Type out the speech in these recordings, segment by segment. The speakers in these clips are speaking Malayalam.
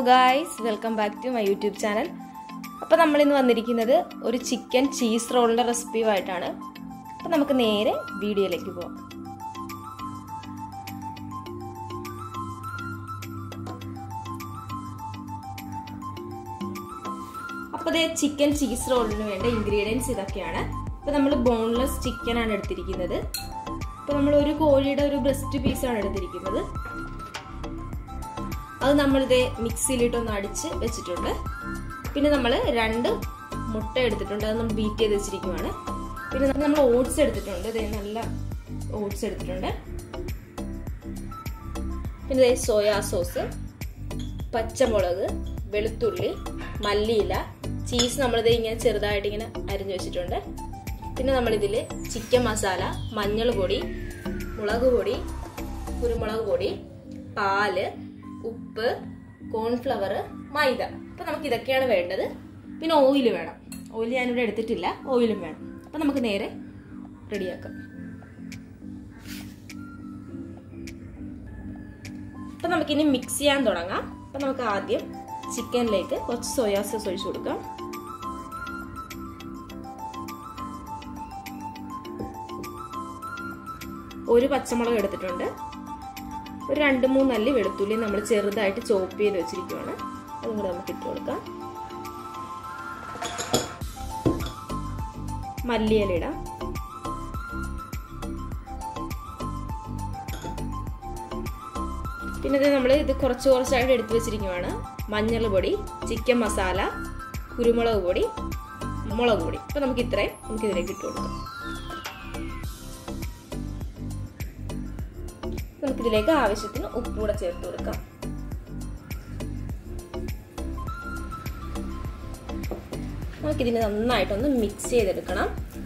guys welcome back to my YouTube channel അപ്പോൾ നമ്മളിന്ന് വന്നിരിക്കുന്നത് ഒരു ചിക്കൻ ചീസ് റോളിൻ്റെ റെസിപ്പിയുമായിട്ടാണ് അപ്പോൾ നമുക്ക് നേരെ വീഡിയോയിലേക്ക് പോകാം അപ്പോൾ അതേ ചിക്കൻ ചീസ് റോളിന് വേണ്ട ഇൻഗ്രീഡിയൻസ് ഇതൊക്കെയാണ് ഇപ്പോൾ നമ്മൾ ബോൺലെസ് ചിക്കൻ ആണ് എടുത്തിരിക്കുന്നത് ഇപ്പോൾ നമ്മൾ ഒരു കോഴിയുടെ ഒരു ബ്രസ്റ്റ് പീസാണ് എടുത്തിരിക്കുന്നത് അത് നമ്മളിത് മിക്സിയിലിട്ടൊന്ന് അടിച്ച് വെച്ചിട്ടുണ്ട് പിന്നെ നമ്മൾ രണ്ട് മുട്ട എടുത്തിട്ടുണ്ട് അത് നമ്മൾ ബീറ്റ് ചെയ്ത് വെച്ചിരിക്കുവാണ് പിന്നെ നമ്മൾ ഓട്സ് എടുത്തിട്ടുണ്ട് ഇത് നല്ല ഓട്സ് എടുത്തിട്ടുണ്ട് പിന്നെ ഇതേ സോയാ സോസ് പച്ചമുളക് വെളുത്തുള്ളി മല്ലിയില ചീസ് നമ്മളിത് ഇങ്ങനെ ചെറുതായിട്ട് ഇങ്ങനെ അരിഞ്ഞു വെച്ചിട്ടുണ്ട് പിന്നെ നമ്മളിതിൽ ചിക്കൻ മസാല മഞ്ഞൾ പൊടി മുളക് പൊടി കുരുമുളക് പൊടി പാല് ഉപ്പ് കോൺഫ്ലവർ മൈദ അപ്പം നമുക്ക് ഇതൊക്കെയാണ് വേണ്ടത് പിന്നെ ഓയിൽ വേണം ഓയിൽ ഞാനിവിടെ എടുത്തിട്ടില്ല ഓയിലും വേണം അപ്പം നമുക്ക് നേരെ റെഡിയാക്കാം അപ്പം നമുക്കിനി മിക്സ് ചെയ്യാൻ തുടങ്ങാം അപ്പം നമുക്ക് ആദ്യം ചിക്കനിലേക്ക് കുറച്ച് സോയാ സോസ് ഒഴിച്ചു കൊടുക്കാം ഒരു പച്ചമുളക് എടുത്തിട്ടുണ്ട് ഒരു രണ്ട് മൂന്ന് അല്ലി വെളുത്തുള്ളി നമ്മൾ ചെറുതായിട്ട് ചോപ്പ് ചെയ്ത് വെച്ചിരിക്കുവാണ് അതും കൂടെ നമുക്ക് ഇട്ട് കൊടുക്കാം മല്ലിയില ഇടാം പിന്നെ ഇത് നമ്മൾ ഇത് കുറച്ച് കുറച്ചായിട്ട് എടുത്തു വെച്ചിരിക്കുവാണ് മഞ്ഞൾ പൊടി ചിക്കൻ മസാല കുരുമുളക് പൊടി മുളക് പൊടി അപ്പം നമുക്ക് ഇത്രയും നമുക്ക് ഇതിലേക്ക് ഇട്ട് കൊടുക്കാം നമുക്കിതിലേക്ക് ആവശ്യത്തിന് ഉപ്പ് കൂടെ ചേർത്ത് കൊടുക്കാം നമുക്കിതിനെ നന്നായിട്ടൊന്ന് മിക്സ് ചെയ്തെടുക്കണം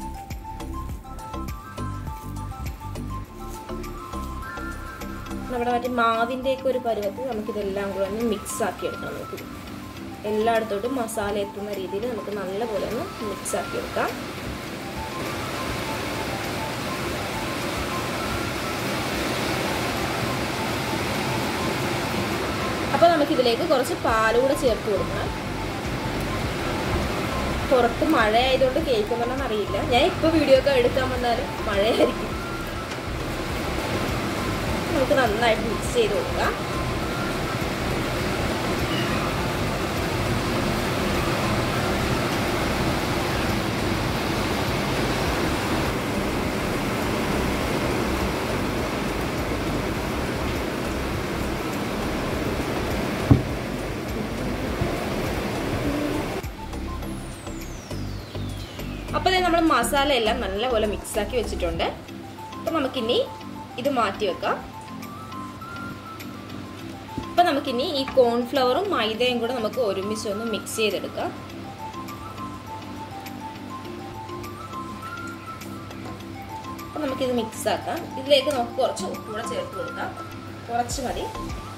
നമ്മുടെ മറ്റേ മാവിൻ്റെയൊക്കെ ഒരു പരുവത്തിൽ നമുക്കിതെല്ലാം കൂടെ ഒന്ന് മിക്സ് ആക്കി എടുക്കണം നമുക്ക് എല്ലായിടത്തോട്ടും മസാല എത്തുന്ന രീതിയിൽ നമുക്ക് നല്ലപോലെ ഒന്ന് മിക്സ് ആക്കി എടുക്കാം അപ്പോൾ നമുക്കിതിലേക്ക് കുറച്ച് പാലുകൂടെ ചേർത്ത് കൊടുക്കണം പുറത്ത് മഴ ആയതുകൊണ്ട് കേൾക്കുന്നുണ്ടെന്ന് അറിയില്ല ഞാൻ ഇപ്പോൾ വീഡിയോ ഒക്കെ എടുക്കാൻ വന്നാലും മഴയായിരിക്കും നമുക്ക് നന്നായിട്ട് മിക്സ് ചെയ്ത് കൊടുക്കാം അപ്പോൾ നമ്മൾ മസാല എല്ലാം നല്ലപോലെ മിക്സ് ആക്കി വെച്ചിട്ടുണ്ട് അപ്പോൾ നമുക്കിനി ഇത് മാറ്റി വെക്കാം അപ്പോൾ നമുക്കിനി ഈ കോൺഫ്ലവറും മൈദയും കൂടെ നമുക്ക് ഒരുമിച്ച് ഒന്ന് മിക്സ് ചെയ്തെടുക്കാം അപ്പോൾ നമുക്കിത് മിക്സ് ആക്കാം ഇതിലേക്ക് നമുക്ക് കുറച്ച് ഉപ്പ് കൂടെ ചേർത്ത് കൊടുക്കാം കുറച്ച് മതി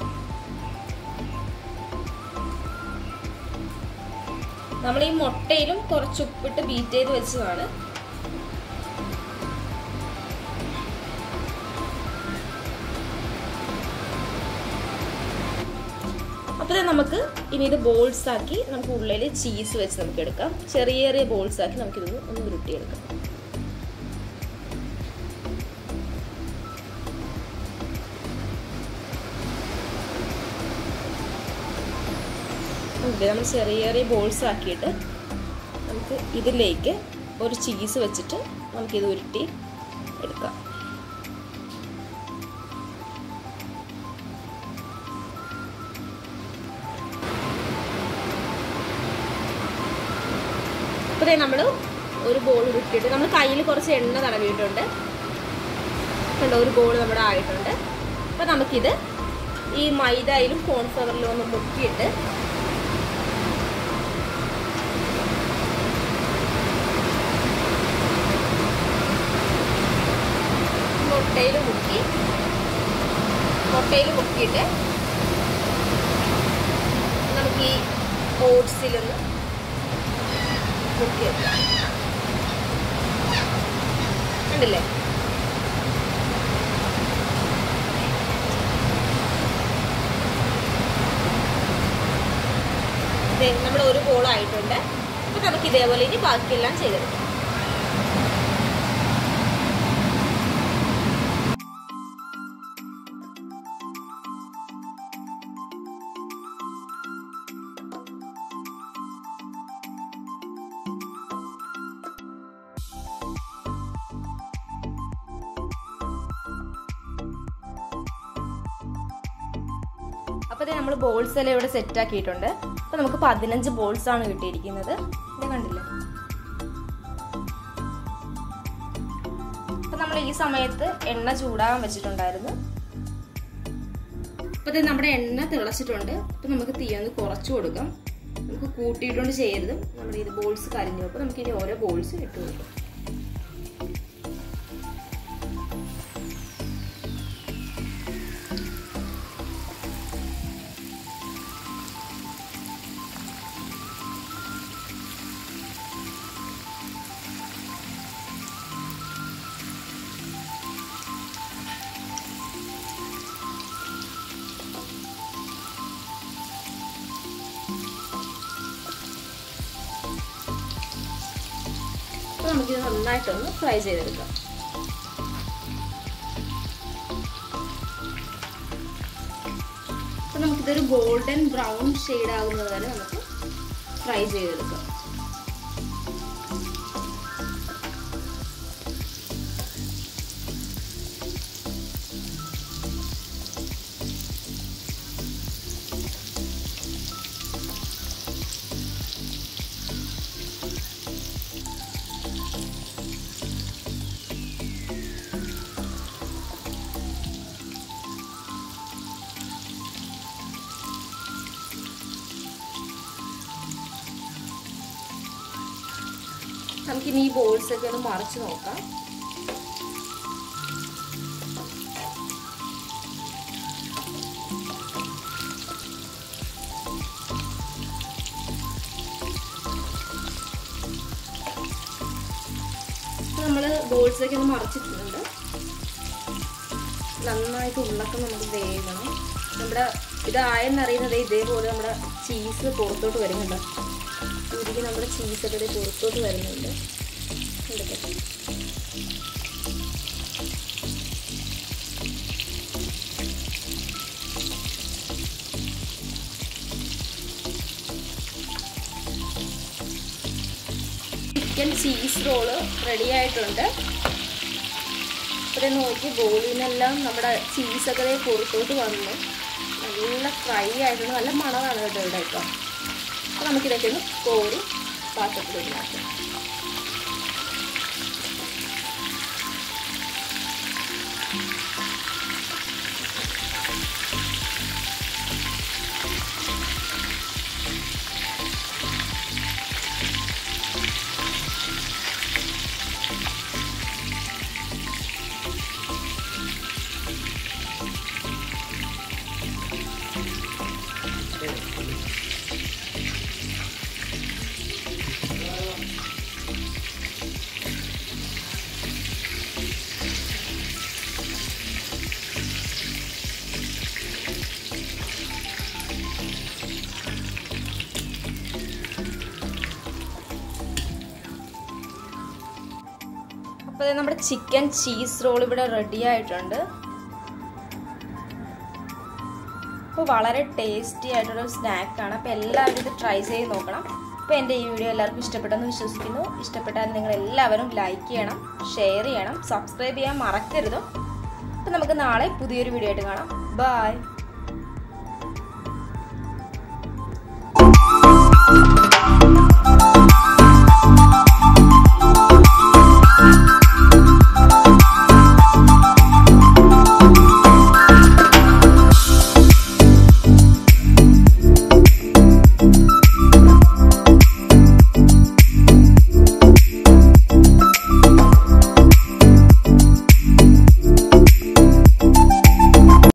നമ്മൾ ഈ മുട്ടയിലും കുറച്ച് ഉപ്പിട്ട് ബീറ്റ് ചെയ്ത് വെച്ചതാണ് അപ്പോൾ നമുക്ക് ഇനി ഇത് ബോൾസ് ആക്കി നമുക്ക് ഉള്ളിൽ ചീസ് വെച്ച് നമുക്ക് എടുക്കാം ചെറിയ ചെറിയ ബോൾസ് ആക്കി നമുക്കിതൊന്ന് ഒന്ന് ഉരുട്ടിയെടുക്കാം ഓക്കെ നമ്മൾ ചെറിയ ചെറിയ ബോൾസ് ആക്കിയിട്ട് നമുക്ക് ഇതിലേക്ക് ഒരു ചീസ് വെച്ചിട്ട് നമുക്കിത് ഉരുട്ടി എടുക്കാം അപ്പോൾ നമ്മൾ ഒരു ബോൾ ഉരുട്ടിയിട്ട് നമ്മൾ കയ്യിൽ കുറച്ച് എണ്ണ തടവിയിട്ടുണ്ട് കണ്ടോ ഒരു ബോൾ നമ്മുടെ ആയിട്ടുണ്ട് അപ്പോൾ നമുക്കിത് ഈ മൈദയിലും കോൺഫ്ലവറിലും ഒന്ന് മുക്കിയിട്ട് മുട്ടയിൽ മുക്കി മുട്ടയിൽ മുക്കിയിട്ട് നമുക്ക് ഈ ഓട്സിലൊന്ന് മുക്കി വെക്കാം കണ്ടില്ലേ നമുക്ക് ഇതേപോലെ ഇനി ബാക്കിയെല്ലാം ചെയ്തെടുക്കാം അപ്പോൾ ഇത് നമ്മൾ ബോൾസ് എല്ലാം ഇവിടെ സെറ്റ് ആക്കിയിട്ടുണ്ട് അപ്പോൾ നമുക്ക് പതിനഞ്ച് ബോൾസ് ആണ് കിട്ടിയിരിക്കുന്നത് ഇത് കണ്ടില്ലേ അപ്പോൾ നമ്മൾ ഈ സമയത്ത് എണ്ണ ചൂടാകാൻ വെച്ചിട്ടുണ്ടായിരുന്നു അപ്പോൾ ഇത് നമ്മുടെ എണ്ണ തിളച്ചിട്ടുണ്ട് അപ്പോൾ നമുക്ക് തീ ഒന്ന് കുറച്ച് കൊടുക്കാം നമുക്ക് കൂട്ടിയിട്ടുണ്ട് ചെയ്യരുത് നമ്മുടെ ഇത് ബോൾസ് കരിഞ്ഞു അപ്പോൾ നമുക്ക് ഇനി ഓരോ ബോൾസ് ഇട്ട് കൊടുക്കാം അപ്പോൾ നമുക്കിത് നന്നായിട്ടൊന്ന് ഫ്രൈ ചെയ്തെടുക്കാം അപ്പോൾ നമുക്കിതൊരു ഗോൾഡൻ ബ്രൗൺ ഷെയ്ഡ് ആകുന്നത് വരെ നമുക്ക് ഫ്രൈ ചെയ്തെടുക്കാം നമുക്കിനി ഈ ബോൾസ് ഒക്കെ ഒന്ന് മറിച്ച് നോക്കാം നമ്മൾ ബോൾസ് ഒക്കെ ഒന്ന് മറിച്ചിട്ടുണ്ട് നന്നായിട്ട് ഉള്ളൊക്കെ നമുക്ക് വേകണം നമ്മുടെ ഇതായെന്നറിയുന്നത് ഇതേപോലെ നമ്മുടെ ചീസ് പുറത്തോട്ട് വരുന്നുണ്ട് ഉരുകി നമ്മുടെ ചീസൊക്കെ ഇത് പുറത്തോട്ട് വരുന്നുണ്ട് എടുക്കട്ടെ ചിക്കൻ ചീസ് റോള് റെഡി ആയിട്ടുണ്ട് ഇവിടെ നോക്കി ബോളിൽ നിന്നെല്ലാം നമ്മുടെ ചീസൊക്കെ ദേ പുറത്തോട്ട് വന്നു നല്ല ഫ്രൈ ആയിട്ടുണ്ട് നല്ല മണമാണ് കേട്ടോ ഇവിടെ ഇപ്പം അപ്പോൾ നമുക്കിതൊക്കെ ഒന്ന് കോരി പാത്രത്തിലേക്ക് മാറ്റാം അപ്പോൾ നമ്മുടെ ചിക്കൻ ചീസ് റോൾ ഇവിടെ റെഡി ആയിട്ടുണ്ട് അപ്പോൾ വളരെ ടേസ്റ്റി ആയിട്ടുള്ള സ്നാക്കാണ് അപ്പോൾ എല്ലാവരും ഇത് ട്രൈ ചെയ്ത് നോക്കണം അപ്പോൾ എൻ്റെ ഈ വീഡിയോ എല്ലാവർക്കും ഇഷ്ടപ്പെട്ടെന്ന് വിശ്വസിക്കുന്നു ഇഷ്ടപ്പെട്ടാൽ നിങ്ങൾ എല്ലാവരും ലൈക്ക് ചെയ്യണം ഷെയർ ചെയ്യണം സബ്സ്ക്രൈബ് ചെയ്യാൻ മറക്കരുത് അപ്പോൾ നമുക്ക് നാളെ പുതിയൊരു വീഡിയോ ആയിട്ട് കാണാം ബൈ